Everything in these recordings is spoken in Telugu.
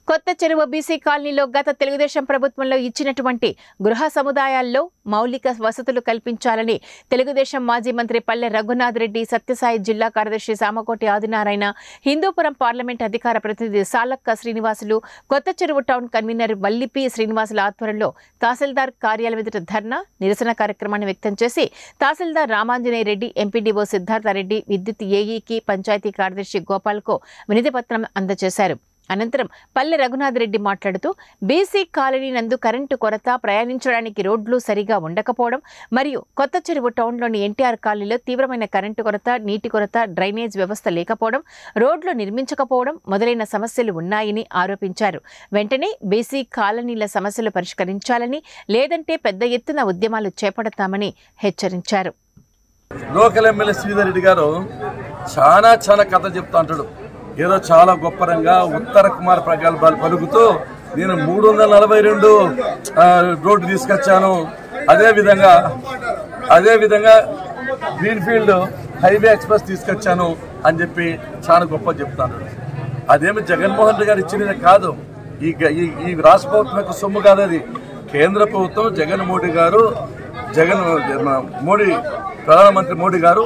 కొత్త చెరువు బీసీ కాలనీలో గత తెలుగుదేశం ప్రభుత్వంలో ఇచ్చినటువంటి గృహ సముదాయాల్లో మౌలిక వసతులు కల్పించాలని తెలుగుదేశం మాజీ మంత్రి పల్లె రఘునాథ్ రెడ్డి సత్యసాయి జిల్లా కార్యదర్శి సామకోటి ఆదినారాయణ హిందూపురం పార్లమెంట్ అధికార ప్రతినిధి సాలక్క శ్రీనివాసులు కొత్త చెరువు టౌన్ కన్వీనర్ మల్లిపి శ్రీనివాసుల ఆధ్వర్యంలో తహసీల్దార్ కార్యాలయం ఎదుట ధర్నా నిరసన కార్యక్రమాన్ని వ్యక్తం చేసి తహసీల్దార్ రామాంజనేయ రెడ్డి ఎంపీడీఓ సిద్ధార్థారెడ్డి విద్యుత్ ఏఈకి పంచాయతీ కార్యదర్శి గోపాల్కు వినతి పత్రం అందజేశారు అనంతరం పల్లె రఘునాథ్ రెడ్డి మాట్లాడుతూ బీసీ కాలనీ నందు కరెంటు కొరత ప్రయాణించడానికి రోడ్లు సరిగా ఉండకపోవడం మరియు కొత్త చెరువు టౌన్లోని ఎన్టీఆర్ కాలనీలో తీవ్రమైన కరెంటు కొరత నీటి కొరత డ్రైనేజ్ వ్యవస్థ లేకపోవడం రోడ్లు నిర్మించకపోవడం మొదలైన సమస్యలు ఉన్నాయని ఆరోపించారు వెంటనే బీసీ కాలనీల సమస్యలు పరిష్కరించాలని లేదంటే పెద్ద ఎత్తున ఉద్యమాలు చేపడతామని హెచ్చరించారు లోకల్ ఎమ్మెల్యే శ్రీధర్ రెడ్డి గారు చాలా చాలా కథ చెప్తా అంటాడు ఏదో చాలా గొప్పరంగా ఉత్తర కుమార్ ప్రగల్భాలు పలుకుతూ నేను మూడు వందల నలభై రెండు రోడ్డు తీసుకొచ్చాను అదే విధంగా అదే విధంగా గ్రీన్ఫీల్డ్ హైవే ఎక్స్ప్రెస్ తీసుకొచ్చాను అని చెప్పి చాలా గొప్ప చెప్తాను అదేమి జగన్మోహన్ రెడ్డి గారు ఇచ్చినది కాదు ఈ గ- ఈ- ఈ రాష్ట్ర ప్రభుత్వం యొక్క సొమ్ము కాదు అది కేంద్ర ప్రభుత్వం జగన్ మోడీ గారు జగన్ మోడీ ప్రధానమంత్రి మోడీ గారు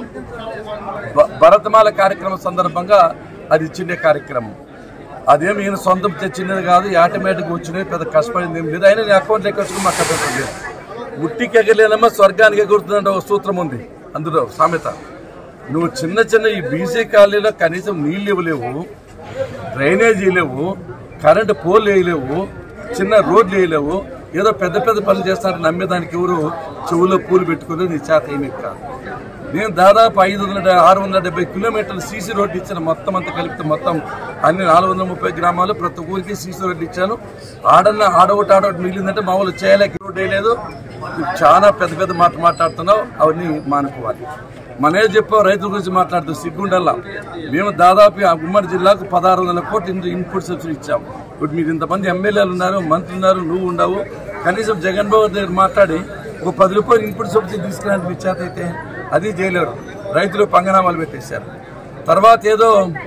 భ- భరతమాల కార్యక్రమం సందర్భంగా అది ఇచ్చిండే కార్యక్రమం అదేమి ఈయన సొంతం తెచ్చినది కాదు ఆటోమేటిక్గా వచ్చినది పెద్ద కష్టపడింది ఏం లేదు అయినా నీ అకౌంట్ లెక్కొచ్చుకుని మాకు అభ్యంతరం లేదు ఉట్టికి ఎగలేనమ్మా స్వర్గానికి ఎగురుతుందంటే ఒక సూత్రం ఉంది అందులో సామెత నువ్వు చిన్న చిన్న ఈ బీసీ కాలనీలో కనీసం నీళ్ళు ఇవ్వలేవు డ్రైనేజీ లేవు కరెంటు పోల్ వేయలేవు చిన్న రోడ్లు వేయలేవు ఏదో పెద్ద పెద్ద పనులు చేస్తారని నమ్మేదానికి ఎవరు చెవులో పూలు పెట్టుకుని నీ చేత ఏమీ కాదు నేను దాదాపు ఐదు వందల ఆరు వందల డెబ్బై కిలోమీటర్లు సీసీ రోడ్డు ఇచ్చాను మొత్తం అంతా కలిపితే మొత్తం అన్ని నాలుగు వందల ముప్పై గ్రామాలు ప్రతి ఊరికి సీసీ రోడ్డు ఇచ్చాను ఆడన్న ఆడొకటి ఆడొకటి మిగిలిందంటే మామూలు చేయలేక రోడ్డు వేయలేదు చాలా పెద్ద పెద్ద మాట మాట్లాడుతున్నావు అవన్నీ మానుకోవాలి మనే చెప్పావు రైతుల గురించి మాట్లాడుతూ సిగ్గుండల్లా మేము దాదాపు ఆ ఉమ్మడి జిల్లాకు పదహారు వందల కోట్లు ఇంత ఇన్పుట్ సబ్సిడీ ఇచ్చాము ఇప్పుడు మీరు ఇంతమంది ఎమ్మెల్యేలు ఉన్నారు మంత్రులు ఉన్నారు నువ్వు ఉండవు కనీసం జగన్మోహన్ దగ్గర మాట్లాడి ఒక పది రూపాయలు ఇన్పుట్ సబ్సిడీ తీసుకురానికి మీ చేత అయితే అది చేయలేరు రైతులు పంగనామాలు పెట్టేశారు తర్వాత ఏదో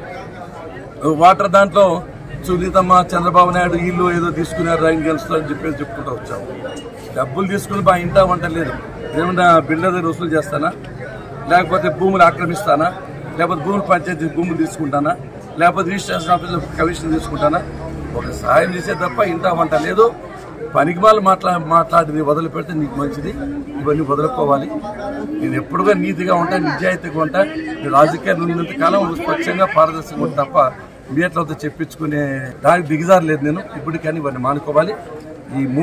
వాటర్ దాంట్లో సునీతమ్మ చంద్రబాబు నాయుడు వీళ్ళు ఏదో తీసుకున్నారు రైన్ గెలుస్తారు అని చెప్పేసి చెప్పుకుంటూ వచ్చాము డబ్బులు తీసుకుని మా ఇంటా వంట లేదు ఏమన్నా బిల్డర్ దగ్గర వసూలు చేస్తానా లేకపోతే భూములు ఆక్రమిస్తానా లేకపోతే భూములు పంచాయతీ భూములు తీసుకుంటానా లేకపోతే రిజిస్ట్రేషన్ ఆఫీసులో కమిషన్ తీసుకుంటానా ఒక సాయం చేసే తప్ప ఇంటా వంట లేదు పనికి వాళ్ళు మాట్లా మాట్లాడింది వదిలిపెడితే నీకు మంచిది ఇవన్నీ వదులుకోవాలి నేను ఎప్పుడుగా నీతిగా ఉంటా నిజాయితీగా ఉంటా నేను రాజకీయాలు ఉన్నంత కాలం స్వచ్ఛంగా పారదర్శకంగా ఉంటా తప్ప మీట్లతో చెప్పించుకునే దానికి దిగజారు లేదు నేను ఇప్పటికని ఇవన్నీ మానుకోవాలి ఈ